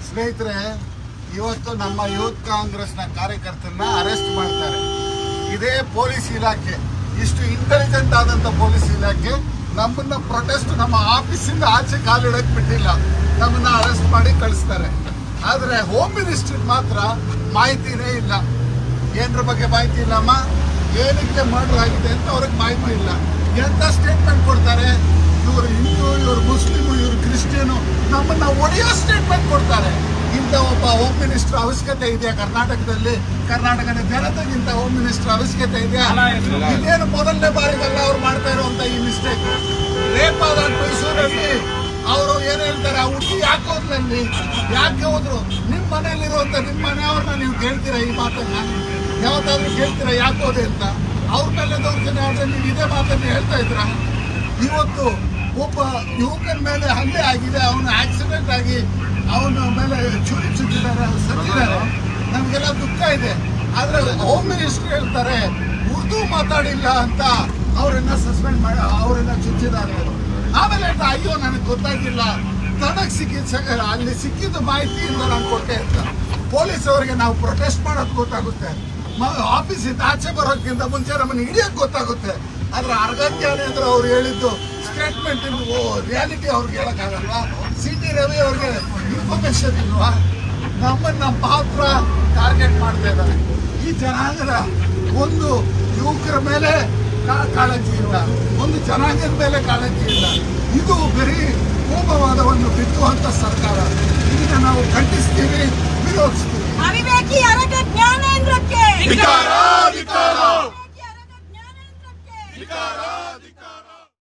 ಸ್ನೇಹಿತರೆ ಇವತ್ತು ನಮ್ಮ ಯೂತ್ ಕಾಂಗ್ರೆಸ್ನ ಕಾರ್ಯಕರ್ತರನ್ನ ಅರೆಸ್ಟ್ ಮಾಡ್ತಾರೆ ಇದೇ ಪೊಲೀಸ್ ಇಲಾಖೆ ಇಷ್ಟು ಇಂಟೆಲಿಜೆಂಟ್ ಆದಂತ ಪೊಲೀಸ್ ಇಲಾಖೆ ನಮ್ಮನ್ನ ಪ್ರೊಟೆಸ್ಟ್ ನಮ್ಮ ಆಫೀಸಿಂದ ಆಚೆ ಕಾಲಿಡಕ್ ಬಿಟ್ಟಿಲ್ಲ ನಮ್ಮನ್ನ ಅರೆಸ್ಟ್ ಮಾಡಿ ಕಳಿಸ್ತಾರೆ ಆದ್ರೆ ಹೋಮ್ ಮಿನಿಸ್ಟರ್ ಮಾತ್ರ ಮಾಹಿತಿನೇ ಇಲ್ಲ ಏನ್ರ ಬಗ್ಗೆ ಮಾಹಿತಿ ಇಲ್ಲಮ್ಮ ಏನಕ್ಕೆ ಮರ್ಡರ್ ಆಗಿದೆ ಅಂತ ಅವ್ರಿಗೆ ಮಾಹಿತಿ ಇಲ್ಲ ಎಂತ ಸ್ಟೇಟ್ಮೆಂಟ್ ಕೊಡ್ತಾರೆ ಇವರು ಹಿಂದೂ ಇವರು ಮುಸ್ಲಿಮು ಇವರು ಕ್ರಿಶ್ಚಿಯನು ನಮ್ಮನ್ನ ಒಡೆಯೋ ಸ್ಟೇಟ್ಮೆಂಟ್ ಕೊಡ್ತಾರೆ ಇಂಥ ಒಬ್ಬ ಹೋಮ್ ಮಿನಿಸ್ಟರ್ ಅವಶ್ಯಕತೆ ಇದೆಯಾ ಕರ್ನಾಟಕದಲ್ಲಿ ಕರ್ನಾಟಕದ ಜನತೆಗಿಂತ ಹೋಮ್ ಮಿನಿಸ್ಟರ್ ಅವಶ್ಯಕತೆ ಇದೆಯಾ ಇದೇನು ಮೊದಲನೇ ಬಾರಿಗಲ್ಲ ಅವ್ರು ಮಾಡ್ತಾ ಇರುವಂತ ಈ ಮಿಸ್ಟೇಕ್ ರೇಪ್ ಆದ ಮೈಸೂರಲ್ಲಿ ಅವರು ಏನ್ ಹೇಳ್ತಾರೆ ಆ ಹುಡುಗಿ ಯಾಕೆ ಹೋದ್ಲಲ್ಲಿ ಯಾಕೆ ಹೋದ್ರು ನಿಮ್ ಮನೇಲಿರುವಂತ ನಿಮ್ ಮನೆಯವ್ರನ್ನ ನೀವು ಕೇಳ್ತೀರಾ ಈ ಮಾತನ್ನ ಯಾವತ್ತಾದ್ರೂ ಕೇಳ್ತೀರಾ ಯಾಕೆ ಹೋದೆ ಅಂತ ಅವ್ರ ಮೇಲೆ ದೌರ್ಜನ್ಯ ಆದ್ರೆ ನೀವು ಇದೇ ಮಾತನ್ನ ಹೇಳ್ತಾ ಇದ್ರ ಇವತ್ತು ಒಬ್ಬ ಯುವಕನ ಮೇಲೆ ಹಲ್ಲೆ ಆಗಿದೆ ಅವನು ಆಕ್ಸಿಡೆಂಟ್ ಆಗಿ ಅವನ ಮೇಲೆ ಚುರಿ ಚುಚ್ಚಿದ್ದಾರೆ ಸತ್ತಿದ್ದಾರೆ ನಮಗೆಲ್ಲ ದುಃಖ ಇದೆ ಆದ್ರೆ ಹೋಮ್ ಮಿನಿಸ್ಟರ್ ಹೇಳ್ತಾರೆ ಉರ್ದು ಮಾತಾಡಿಲ್ಲ ಅಂತ ಅವರನ್ನ ಸಸ್ಪೆಂಡ್ ಮಾಡಿ ಅವರನ್ನ ಚುಚ್ಚಿದ್ದಾರೆ ಆಮೇಲೆ ಹೇಳ್ತಾ, ಅಯ್ಯೋ ನನಗೆ ಗೊತ್ತಾಗಿಲ್ಲ ತನಗ್ ಸಿಕ್ಕಿದ ಅಲ್ಲಿ ಸಿಕ್ಕಿದ ಮಾಹಿತಿಯಿಂದ ನಾನು ಕೊಟ್ಟೆ ಅಂತ ಪೊಲೀಸ್ ಅವರಿಗೆ ನಾವು ಪ್ರೊಟೆಸ್ಟ್ ಮಾಡೋದು ಗೊತ್ತಾಗುತ್ತೆ ಆಫೀಸಿಂದ ಆಚೆ ಬರೋಕ್ಕಿಂತ ಮುಂಚೆ ನಮ್ಮನ್ನ ಹಿಡಿಯೋಕ್ ಗೊತ್ತಾಗುತ್ತೆ ಆದ್ರೆ ಅರ್ಗಜ್ಞಾನಿ ಅಂದ್ರೆ ಅವ್ರು ಹೇಳಿದ್ದು ಸ್ಟೇಟ್ಮೆಂಟ್ ರಿಯಾಲಿಟಿ ಅವ್ರಿಗೆ ಹೇಳಕ್ಕಾಗಲ್ವಾ ಸಿ ಟಿ ರವಿ ಅವ್ರಿಗೆ ಇನ್ಫಾರ್ಮೇಶನ್ ಇಲ್ವಾ ನಮ್ಮನ್ನ ಮಾತ್ರ ಟಾರ್ಗೆಟ್ ಮಾಡ್ತಾ ಇದ್ದಾರೆ ಈ ಜನಾಂಗದ ಒಂದು ಯುವಕರ ಮೇಲೆ ಕಾ- ಕಾಳಜಿ ಇಲ್ಲ ಒಂದು ಜನಾಂಗದ ಮೇಲೆ ಕಾಳಜಿ ಇಲ್ಲ ಇದು ಬರೀ ಕೋಪವಾದವನ್ನು ಬಿತ್ತುವಂತ ಸರ್ಕಾರ ಇದನ್ನ ನಾವು ಖಂಡಿಸ್ತೀವಿ ವಿರೋಧಿಸ್ತೀವಿ ಅವಿವೇಕಿ ಅರಗ ಜ್ಞಾನೇಂದ್ರಕ್ಕೆ ಧಿಕ್ಕಾರ, ಧಿಕ್ಕಾರ. ಅವಿವೇಕಿ ಅರಗ ಜ್ಞಾನೇಂದ್ರಕ್ಕೆ